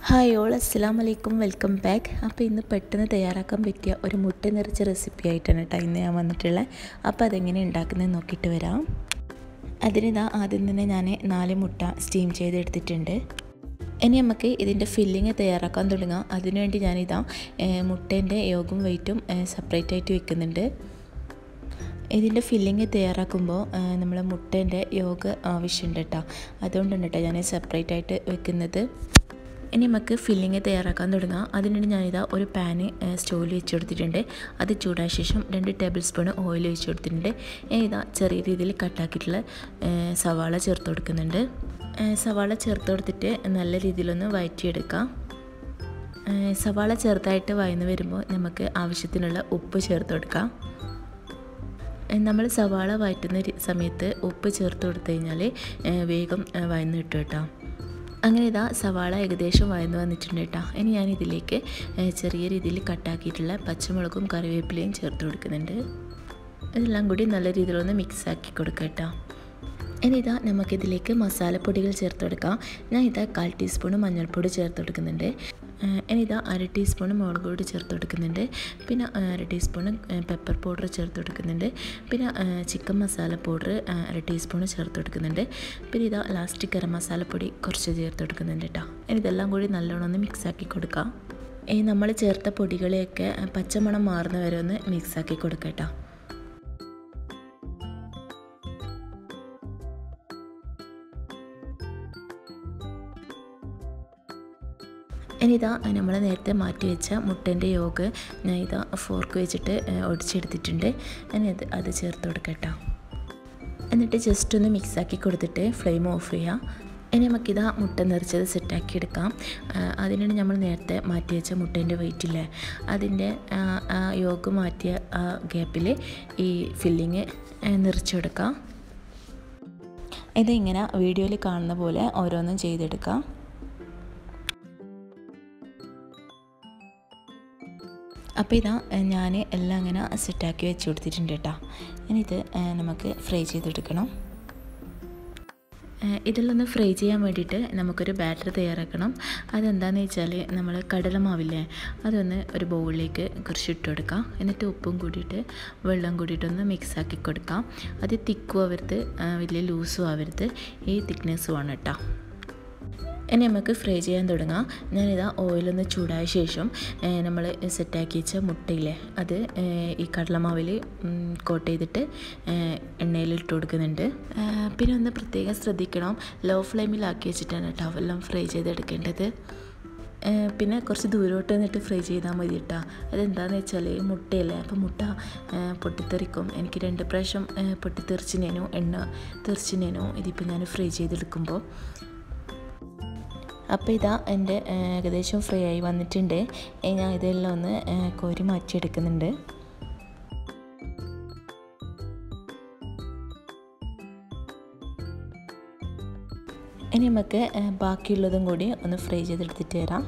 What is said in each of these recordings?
hi all അസ്സാം വലൈക്കും welcome back അപ്പോൾ ഇന്ന് പെട്ടെന്ന് തയ്യാറാക്കാൻ പറ്റിയ ഒരു മുട്ട നിറച്ച റെസിപ്പി ആയിട്ടാണ് കേട്ടോ ഇന്ന് ഞാൻ വന്നിട്ടുള്ളത് അപ്പോൾ അതെങ്ങനെ ഉണ്ടാക്കുന്നത് നോക്കിയിട്ട് വരാം അതിനിതാ ആദ്യം തന്നെ ഞാൻ നാല് മുട്ട സ്റ്റീം ചെയ്തെടുത്തിട്ടുണ്ട് ഇനി നമുക്ക് ഇതിൻ്റെ ഫില്ലിങ് തയ്യാറാക്കാൻ തുടങ്ങാം അതിനുവേണ്ടി ഞാനിതാ മുട്ടേൻ്റെ യോഗും വെയിറ്റും സെപ്പറേറ്റ് ആയിട്ട് വെക്കുന്നുണ്ട് ഇതിൻ്റെ ഫില്ലിങ് തയ്യാറാക്കുമ്പോൾ നമ്മൾ മുട്ടേൻ്റെ യോഗ ആവശ്യമുണ്ട് കേട്ടോ അതുകൊണ്ടാണ് കേട്ടോ ഞാൻ സെപ്പറേറ്റ് ആയിട്ട് വെക്കുന്നത് ഇനി നമുക്ക് ഫില്ലിങ് തയ്യാറാക്കാൻ തുടങ്ങാം അതിനുവേണ്ടി ഞാനിതാ ഒരു പാന് സ്റ്റോവിൽ വെച്ച് കൊടുത്തിട്ടുണ്ട് അത് ചൂടായ ശേഷം രണ്ട് ടേബിൾ സ്പൂൺ ഓയിൽ ഒഴിച്ച് കൊടുത്തിട്ടുണ്ട് ഇതാ ചെറിയ രീതിയിൽ കട്ടാക്കിയിട്ടുള്ള സവാള ചേർത്ത് കൊടുക്കുന്നുണ്ട് സവാള ചേർത്ത് കൊടുത്തിട്ട് നല്ല രീതിയിലൊന്ന് വഴറ്റിയെടുക്കാം സവാള ചെറുതായിട്ട് വയന്ന് വരുമ്പോൾ നമുക്ക് ആവശ്യത്തിനുള്ള ഉപ്പ് ചേർത്ത് കൊടുക്കാം നമ്മൾ സവാള വഴറ്റുന്ന സമയത്ത് ഉപ്പ് ചേർത്ത് കൊടുത്തു കഴിഞ്ഞാൽ വേഗം വയന്ന് കിട്ടും കേട്ടോ അങ്ങനെ ഇതാ സവാള ഏകദേശം വയന്ന് വന്നിട്ടുണ്ട് കേട്ടോ ഇനി ഞാൻ ഇതിലേക്ക് ചെറിയ രീതിയിൽ കട്ടാക്കിയിട്ടുള്ള പച്ചമുളകും കറിവേപ്പിലയും ചേർത്ത് കൊടുക്കുന്നുണ്ട് ഇതെല്ലാം കൂടി നല്ല രീതിയിലൊന്ന് മിക്സ് ആക്കി കൊടുക്കാം കേട്ടോ ഇനി ഇതാ നമുക്കിതിലേക്ക് മസാലപ്പൊടികൾ ചേർത്ത് കൊടുക്കാം ഞാൻ ഇതാ കാൽ ടീസ്പൂൺ മഞ്ഞൾപ്പൊടി ചേർത്ത് കൊടുക്കുന്നുണ്ട് ഇനി ഇതാ അര ടീസ്പൂൺ മുളക് പൊടി ചേർത്ത് കൊടുക്കുന്നുണ്ട് പിന്നെ അര ടീസ്പൂൺ പെപ്പർ പൗഡർ ചേർത്ത് കൊടുക്കുന്നുണ്ട് പിന്നെ ചിക്കൻ മസാല പൗഡർ അര ടീസ്പൂൺ ചേർത്ത് കൊടുക്കുന്നുണ്ട് പിന്നെ ഇതാ ലാസ്റ്റ് ഗരം മസാലപ്പൊടി കുറച്ച് ചേർത്ത് കൊടുക്കുന്നുണ്ട് കേട്ടോ ഇനി ഇതെല്ലാം കൂടി നല്ലോണം ഒന്ന് മിക്സാക്കി കൊടുക്കാം ഈ നമ്മൾ ചേർത്ത പൊടികളെയൊക്കെ പച്ചമണം മാറുന്ന വരെ ഒന്ന് മിക്സാക്കി കൊടുക്കാം കേട്ടോ ഇനി ഇതാ നമ്മൾ നേരത്തെ മാറ്റി വെച്ച മുട്ടേൻ്റെ യോഗ ഞാൻ ഇതാ ഫോർക്ക് വെച്ചിട്ട് ഒടിച്ചെടുത്തിട്ടുണ്ട് ഇനി അത് അത് ചേർത്ത് കൊടുക്കട്ടോ എന്നിട്ട് ജസ്റ്റ് ഒന്ന് മിക്സാക്കി കൊടുത്തിട്ട് ഫ്ലെയിം ഓഫ് ചെയ്യാം ഇനി നമുക്കിതാ മുട്ട നിറച്ചത് സെറ്റാക്കി എടുക്കാം അതിനാണ് നമ്മൾ നേരത്തെ മാറ്റി വെച്ച മുട്ടേൻ്റെ വെയിറ്റില്ലേ അതിൻ്റെ യോഗ മാറ്റിയ ആ ഗ്യാപ്പിൽ ഈ ഫില്ലിങ് നിറച്ചെടുക്കാം ഇതിങ്ങനെ വീഡിയോയിൽ കാണുന്ന പോലെ ഓരോന്നും ചെയ്തെടുക്കാം അപ്പോൾ ഇതാ ഞാൻ എല്ലാം ഇങ്ങനെ സെറ്റാക്കി വെച്ച് കൊടുത്തിട്ടുണ്ട് കേട്ടോ ഇനി ഇത് നമുക്ക് ഫ്രൈ ചെയ്തെടുക്കണം ഇതിലൊന്ന് ഫ്രൈ ചെയ്യാൻ വേണ്ടിയിട്ട് നമുക്കൊരു ബാറ്റർ തയ്യാറാക്കണം അതെന്താണെന്ന് വെച്ചാൽ നമ്മൾ കടലമാവില്ലേ അതൊന്ന് ഒരു ബൗളിലേക്ക് കുറച്ച് ഇട്ട് കൊടുക്കാം എന്നിട്ട് ഉപ്പും കൂടിയിട്ട് വെള്ളം കൂടിയിട്ടൊന്ന് മിക്സ് ആക്കി കൊടുക്കാം അത് തിക്കും ആവരുത് വലിയ ലൂസും ആവരുത് ഈ തിക്നെസ്സും ആണ് കേട്ടോ ഇനി നമുക്ക് ഫ്രൈ ചെയ്യാൻ തുടങ്ങാം ഞാനിതാ ഓയിലൊന്ന് ചൂടായ ശേഷം നമ്മൾ സെറ്റാക്കി വെച്ച മുട്ടയില്ലേ അത് ഈ കടലമാവിൽ കോട്ട് ചെയ്തിട്ട് എണ്ണയിൽ ഇട്ട് കൊടുക്കുന്നുണ്ട് പിന്നെ ഒന്ന് പ്രത്യേകം ശ്രദ്ധിക്കണം ലോ ഫ്ലെയിമിലാക്കി വെച്ചിട്ടാണ് കേട്ടോ എല്ലാം ഫ്രൈ ചെയ്തെടുക്കേണ്ടത് പിന്നെ കുറച്ച് ദൂരോട്ട് നിന്നിട്ട് ഫ്രൈ ചെയ്താൽ മതി കേട്ടോ അതെന്താണെന്ന് വെച്ചാൽ മുട്ടയല്ലേ അപ്പോൾ മുട്ട പൊട്ടിത്തെറിക്കും എനിക്ക് രണ്ട് പ്രാവശ്യം പൊട്ടിത്തെറിച്ചിനേനു എണ്ണ തെറിച്ചിനേനു ഇതിപ്പോൾ ഞാൻ ഫ്രൈ ചെയ്തെടുക്കുമ്പോൾ അപ്പോൾ ഇതാ എൻ്റെ ഏകദേശം ഫ്രൈ ആയി വന്നിട്ടുണ്ട് ഞാൻ ഇതെല്ലാം ഒന്ന് കോരി മാറ്റിയെടുക്കുന്നുണ്ട് ഇനി നമുക്ക് ബാക്കിയുള്ളതും കൂടി ഒന്ന് ഫ്രൈ ചെയ്തെടുത്തിട്ട് തരാം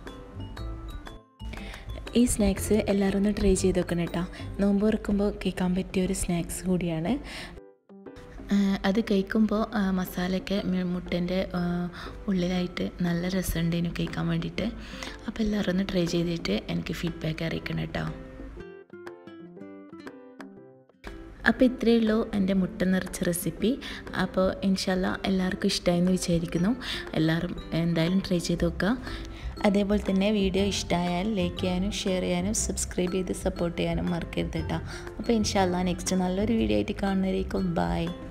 ഈ സ്നാക്സ് എല്ലാവരും ഒന്ന് ട്രൈ ചെയ്ത് നോക്കണം കേട്ടോ നോമ്പ് തുറക്കുമ്പോൾ കേൾക്കാൻ പറ്റിയ ഒരു സ്നാക്സ് കൂടിയാണ് അത് കഴിക്കുമ്പോൾ മസാലയൊക്കെ മുട്ടൻ്റെ ഉള്ളിലായിട്ട് നല്ല രസമുണ്ട് എനിക്ക് കഴിക്കാൻ വേണ്ടിയിട്ട് അപ്പോൾ എല്ലാവരും ഒന്ന് ട്രൈ ചെയ്തിട്ട് എനിക്ക് ഫീഡ്ബാക്ക് അറിയിക്കണം കേട്ടോ അപ്പോൾ ഇത്രയേ ഉള്ളൂ എൻ്റെ മുട്ട നിറച്ച റെസിപ്പി അപ്പോൾ ഇൻഷല്ല എല്ലാവർക്കും ഇഷ്ടമായെന്ന് വിചാരിക്കുന്നു എല്ലാവരും എന്തായാലും ട്രൈ ചെയ്ത് നോക്കുക അതേപോലെ തന്നെ വീഡിയോ ഇഷ്ടമായാൽ ലൈക്ക് ചെയ്യാനും ഷെയർ ചെയ്യാനും സബ്സ്ക്രൈബ് ചെയ്ത് സപ്പോർട്ട് ചെയ്യാനും മറക്കരുത് കേട്ടോ അപ്പോൾ ഇൻഷല്ല നെക്സ്റ്റ് നല്ലൊരു വീഡിയോ ആയിട്ട് കാണുന്നതായിരിക്കും ബൈ